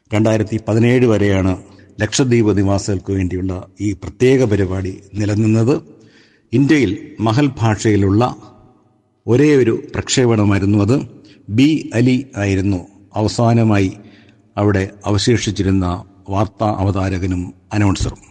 രണ്ടായിരത്തി പതിനേഴ് വരെയാണ് ലക്ഷദ്വീപ് നിവാസികൾക്ക് വേണ്ടിയുള്ള ഈ പ്രത്യേക പരിപാടി നിലനിന്നത് ഇന്ത്യയിൽ മഹൽ ഭാഷയിലുള്ള ഒരേ ഒരു പ്രക്ഷേപണമായിരുന്നു അത് ബി അലി ആയിരുന്നു അവസാനമായി അവിടെ അവശേഷിച്ചിരുന്ന വാർത്താ അവതാരകനും അനൗൺസറും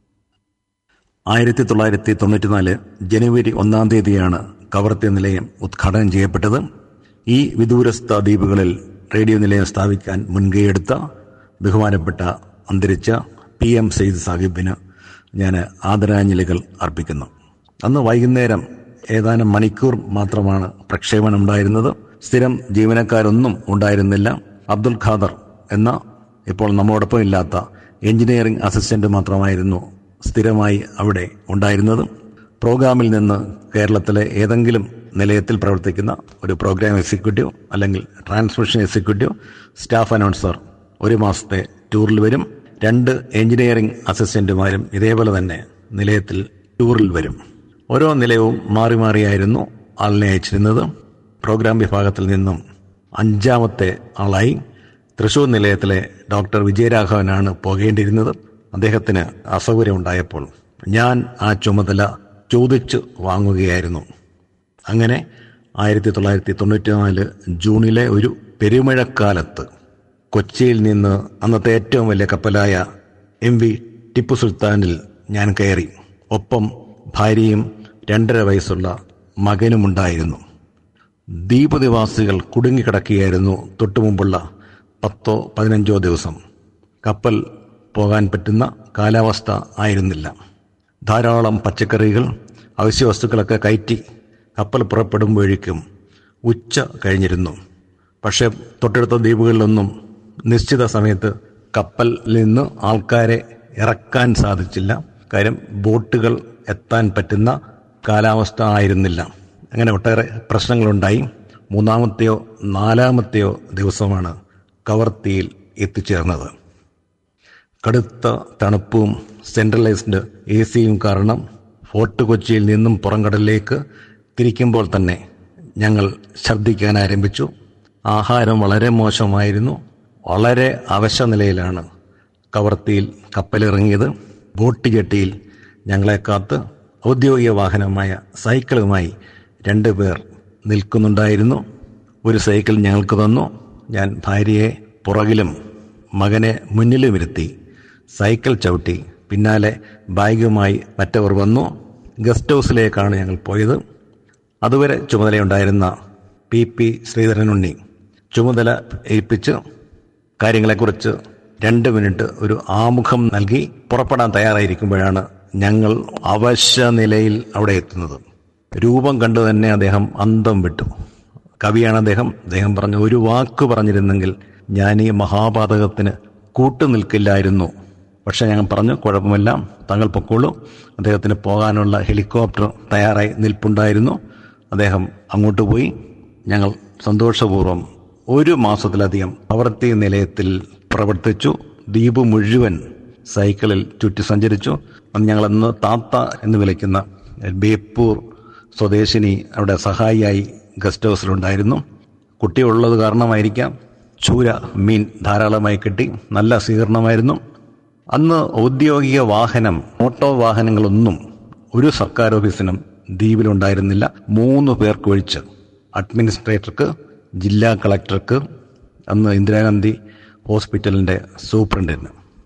ആയിരത്തി തൊള്ളായിരത്തി തൊണ്ണൂറ്റിനാല് ജനുവരി ഒന്നാം തീയതിയാണ് കവർത്തി നിലയം ഉദ്ഘാടനം ചെയ്യപ്പെട്ടത് ഈ വിദൂരസ്ഥ ദ്വീപുകളിൽ റേഡിയോ നിലയം സ്ഥാപിക്കാൻ മുൻകൈയെടുത്ത ബഹുമാനപ്പെട്ട അന്തരിച്ച പി എം സെയ്ദ് സാഹിബിന് ഞാൻ ആദരാഞ്ജലികൾ അർപ്പിക്കുന്നു അന്ന് വൈകുന്നേരം ഏതാനും മണിക്കൂർ മാത്രമാണ് പ്രക്ഷേപണം ഉണ്ടായിരുന്നത് സ്ഥിരം ജീവനക്കാരൊന്നും ഉണ്ടായിരുന്നില്ല അബ്ദുൽ ഖാദർ എന്ന ഇപ്പോൾ നമ്മോടൊപ്പം ഇല്ലാത്ത എഞ്ചിനീയറിംഗ് അസിസ്റ്റന്റ് മാത്രമായിരുന്നു സ്ഥിരമായി അവിടെ ഉണ്ടായിരുന്നത് പ്രോഗ്രാമിൽ നിന്ന് കേരളത്തിലെ ഏതെങ്കിലും നിലയത്തിൽ പ്രവർത്തിക്കുന്ന ഒരു പ്രോഗ്രാം എക്സിക്യൂട്ടീവ് അല്ലെങ്കിൽ ട്രാൻസ്മിഷൻ എക്സിക്യൂട്ടീവ് സ്റ്റാഫ് അനൗൺസർ ഒരു മാസത്തെ ടൂറിൽ വരും രണ്ട് എഞ്ചിനീയറിംഗ് അസിസ്റ്റന്റുമാരും ഇതേപോലെ തന്നെ നിലയത്തിൽ ടൂറിൽ വരും ഓരോ നിലയവും മാറി മാറിയായിരുന്നു ആളിനെ അയച്ചിരുന്നത് പ്രോഗ്രാം വിഭാഗത്തിൽ നിന്നും അഞ്ചാമത്തെ ആളായി തൃശൂർ നിലയത്തിലെ ഡോക്ടർ വിജയരാഘവനാണ് പോകേണ്ടിയിരുന്നത് അദ്ദേഹത്തിന് അസൗകര്യമുണ്ടായപ്പോൾ ഞാൻ ആ ചുമതല ചോദിച്ചു വാങ്ങുകയായിരുന്നു അങ്ങനെ ആയിരത്തി തൊള്ളായിരത്തി തൊണ്ണൂറ്റിനാല് ജൂണിലെ ഒരു പെരുമഴക്കാലത്ത് കൊച്ചിയിൽ നിന്ന് അന്നത്തെ ഏറ്റവും വലിയ കപ്പലായ എം വി ടിപ്പു സുൽത്താനിൽ ഞാൻ കയറി ഒപ്പം ഭാര്യയും രണ്ടര വയസ്സുള്ള മകനുമുണ്ടായിരുന്നു ദ്വീപ് നിവാസികൾ കുടുങ്ങിക്കിടക്കുകയായിരുന്നു തൊട്ടുമുമ്പുള്ള പത്തോ പതിനഞ്ചോ ദിവസം കപ്പൽ പോകാൻ പറ്റുന്ന കാലാവസ്ഥ ആയിരുന്നില്ല ധാരാളം പച്ചക്കറികൾ അവശ്യ വസ്തുക്കളൊക്കെ കയറ്റി കപ്പൽ പുറപ്പെടുമ്പോഴേക്കും ഉച്ച കഴിഞ്ഞിരുന്നു പക്ഷേ തൊട്ടടുത്ത ദ്വീപുകളിലൊന്നും നിശ്ചിത സമയത്ത് കപ്പലിൽ നിന്ന് ആൾക്കാരെ ഇറക്കാൻ സാധിച്ചില്ല കാര്യം ബോട്ടുകൾ എത്താൻ പറ്റുന്ന കാലാവസ്ഥ ആയിരുന്നില്ല അങ്ങനെ ഒട്ടേറെ പ്രശ്നങ്ങളുണ്ടായി മൂന്നാമത്തെയോ നാലാമത്തെയോ ദിവസമാണ് കവർത്തിയിൽ എത്തിച്ചേർന്നത് കടുത്ത തണുപ്പും സെൻട്രലൈസ്ഡ് എ സിയും കാരണം ഫോർട്ട് കൊച്ചിയിൽ നിന്നും പുറംകടലിലേക്ക് തിരിക്കുമ്പോൾ തന്നെ ഞങ്ങൾ ഛർദ്ദിക്കാൻ ആരംഭിച്ചു ആഹാരം വളരെ മോശമായിരുന്നു വളരെ അവശ നിലയിലാണ് കവർത്തിയിൽ കപ്പലിറങ്ങിയത് ബോട്ട് ജെട്ടിയിൽ ഞങ്ങളെ കാത്ത് ഔദ്യോഗിക വാഹനമായ സൈക്കിളുമായി രണ്ടുപേർ നിൽക്കുന്നുണ്ടായിരുന്നു ഒരു സൈക്കിൾ ഞങ്ങൾക്ക് തന്നു ഞാൻ ഭാര്യയെ പുറകിലും മകനെ മുന്നിലും ഇരുത്തി സൈക്കിൾ ചവിട്ടി പിന്നാലെ ബാഗുമായി മറ്റവർ വന്നു ഗസ്റ്റ് ഹൗസിലേക്കാണ് ഞങ്ങൾ പോയത് അതുവരെ ചുമതലയുണ്ടായിരുന്ന പി പി ശ്രീധരനുണ്ണി ചുമതല ഏൽപ്പിച്ച് കാര്യങ്ങളെക്കുറിച്ച് രണ്ട് മിനിറ്റ് ഒരു ആമുഖം നൽകി പുറപ്പെടാൻ തയ്യാറായിരിക്കുമ്പോഴാണ് ഞങ്ങൾ അവശ്യ നിലയിൽ അവിടെ എത്തുന്നത് രൂപം കണ്ടു തന്നെ അദ്ദേഹം അന്തം വിട്ടു കവിയാണ് അദ്ദേഹം അദ്ദേഹം പറഞ്ഞു ഒരു വാക്ക് പറഞ്ഞിരുന്നെങ്കിൽ ഞാൻ ഈ മഹാപാതകത്തിന് കൂട്ടു നിൽക്കില്ലായിരുന്നു പക്ഷെ ഞങ്ങൾ പറഞ്ഞു കുഴപ്പമില്ല താങ്കൾ പൊക്കോളൂ അദ്ദേഹത്തിന് പോകാനുള്ള ഹെലികോപ്റ്റർ തയ്യാറായി നിൽപ്പുണ്ടായിരുന്നു അദ്ദേഹം അങ്ങോട്ട് പോയി ഞങ്ങൾ സന്തോഷപൂർവ്വം ഒരു മാസത്തിലധികം പ്രവൃത്തി നിലയത്തിൽ പ്രവർത്തിച്ചു ദ്വീപ് മുഴുവൻ സൈക്കിളിൽ ചുറ്റി സഞ്ചരിച്ചു അന്ന് ഞങ്ങളന്ന് താത്ത എന്ന് വിളിക്കുന്ന ബേപ്പൂർ സ്വദേശിനി അവിടെ സഹായിയായി ഗസ്റ്റ് ഹൗസിലുണ്ടായിരുന്നു കുട്ടിയുള്ളത് കാരണമായിരിക്കാം ചൂര മീൻ ധാരാളമായി കിട്ടി നല്ല സ്വീകരണമായിരുന്നു അന്ന് ഔദ്യോഗിക വാഹനം ഓട്ടോ വാഹനങ്ങളൊന്നും ഒരു സർക്കാർ ഓഫീസിനും ദ്വീപിലുണ്ടായിരുന്നില്ല മൂന്ന് പേർക്ക് ഒഴിച്ച് അഡ്മിനിസ്ട്രേറ്റർക്ക് ജില്ലാ കളക്ടർക്ക് അന്ന് ഇന്ദിരാഗാന്ധി ഹോസ്പിറ്റലിൻ്റെ സൂപ്രണ്ടിന്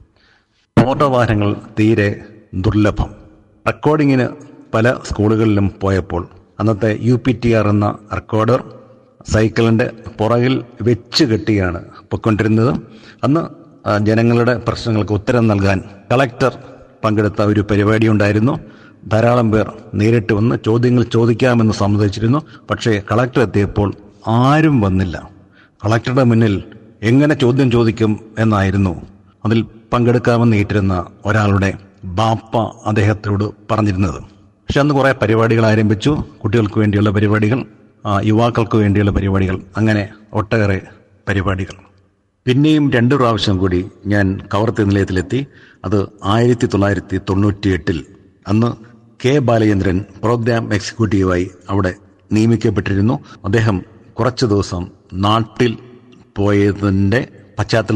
ഓട്ടോ വാഹനങ്ങൾ തീരെ ദുർലഭം റെക്കോർഡിങ്ങിന് പല സ്കൂളുകളിലും പോയപ്പോൾ അന്നത്തെ യു പി ടി ആർ എന്ന റെക്കോർഡർ സൈക്കിളിൻ്റെ പുറകിൽ വെച്ച് കെട്ടിയാണ് പൊയ്ക്കൊണ്ടിരുന്നത് അന്ന് ജനങ്ങളുടെ പ്രശ്നങ്ങൾക്ക് ഉത്തരം നൽകാൻ കളക്ടർ പങ്കെടുത്ത ഒരു പരിപാടി ഉണ്ടായിരുന്നു ധാരാളം പേർ നേരിട്ട് വന്ന് ചോദ്യങ്ങൾ ചോദിക്കാമെന്ന് സമ്മതിച്ചിരുന്നു പക്ഷേ കളക്ടർ എത്തിയപ്പോൾ ആരും വന്നില്ല കളക്ടറുടെ മുന്നിൽ എങ്ങനെ ചോദ്യം ചോദിക്കും എന്നായിരുന്നു അതിൽ പങ്കെടുക്കാമെന്ന് ഏറ്റിരുന്ന ഒരാളുടെ ബാപ്പ അദ്ദേഹത്തോട് പറഞ്ഞിരുന്നത് പക്ഷെ അന്ന് കുറേ പരിപാടികൾ ആരംഭിച്ചു കുട്ടികൾക്ക് വേണ്ടിയുള്ള പരിപാടികൾ യുവാക്കൾക്ക് വേണ്ടിയുള്ള പരിപാടികൾ അങ്ങനെ ഒട്ടേറെ പരിപാടികൾ പിന്നെയും രണ്ടു പ്രാവശ്യം കൂടി ഞാൻ കവർത്തി നിലയത്തിലെത്തി അത് ആയിരത്തി തൊള്ളായിരത്തി തൊണ്ണൂറ്റി എട്ടിൽ അന്ന് കെ ബാലചന്ദ്രൻ പ്രോഗ്രാം എക്സിക്യൂട്ടീവായി അവിടെ നിയമിക്കപ്പെട്ടിരുന്നു അദ്ദേഹം കുറച്ചു ദിവസം നാട്ടിൽ പോയതിൻ്റെ പശ്ചാത്തലത്തിൽ